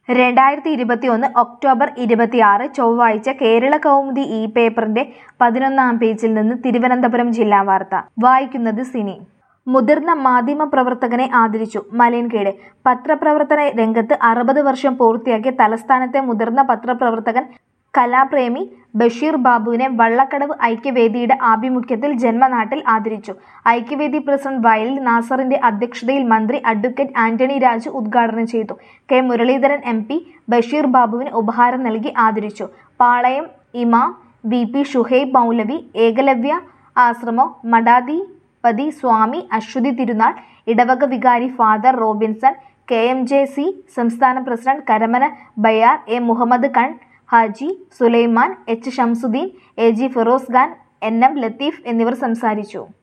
രണ്ടായിരത്തി ഇരുപത്തിയൊന്ന് ഒക്ടോബർ ഇരുപത്തിയാറ് ചൊവ്വാഴ്ച കേരള കൗമുദി ഇ പേപ്പറിന്റെ പതിനൊന്നാം പേജിൽ നിന്ന് തിരുവനന്തപുരം ജില്ലാ വാർത്ത വായിക്കുന്നത് സിനി മുതിർന്ന മാധ്യമ പ്രവർത്തകനെ ആദരിച്ചു മലയൻകീട് പത്രപ്രവർത്തന രംഗത്ത് അറുപത് വർഷം പൂർത്തിയാക്കിയ തലസ്ഥാനത്തെ മുതിർന്ന പത്രപ്രവർത്തകൻ കലാപ്രേമി ബഷീർ ബാബുവിനെ വള്ളക്കടവ് ഐക്യവേദിയുടെ ആഭിമുഖ്യത്തിൽ ജന്മനാട്ടിൽ ആദരിച്ചു ഐക്യവേദി പ്രസിഡന്റ് വയലിൽ നാസറിന്റെ അധ്യക്ഷതയിൽ മന്ത്രി അഡ്വക്കേറ്റ് ആന്റണി രാജു ഉദ്ഘാടനം ചെയ്തു K Muraleedharan M P Basheer ബാബുവിന് ഉപഹാരം നൽകി ആദരിച്ചു പാളയം ഇമാം വി പി ഷുഹൈബ് മൗലവി ഏകലവ്യ ആശ്രമം മഠാധിപതി സ്വാമി അശ്വതി തിരുനാൾ ഇടവക വികാരി father Robinson K M J C സംസ്ഥാന president Karamana Bayar A Muhammad Khan Haji Sulaiman H Shamsudheen A G Firoz Khan N M Latheef എന്നിവർ സംസാരിച്ചു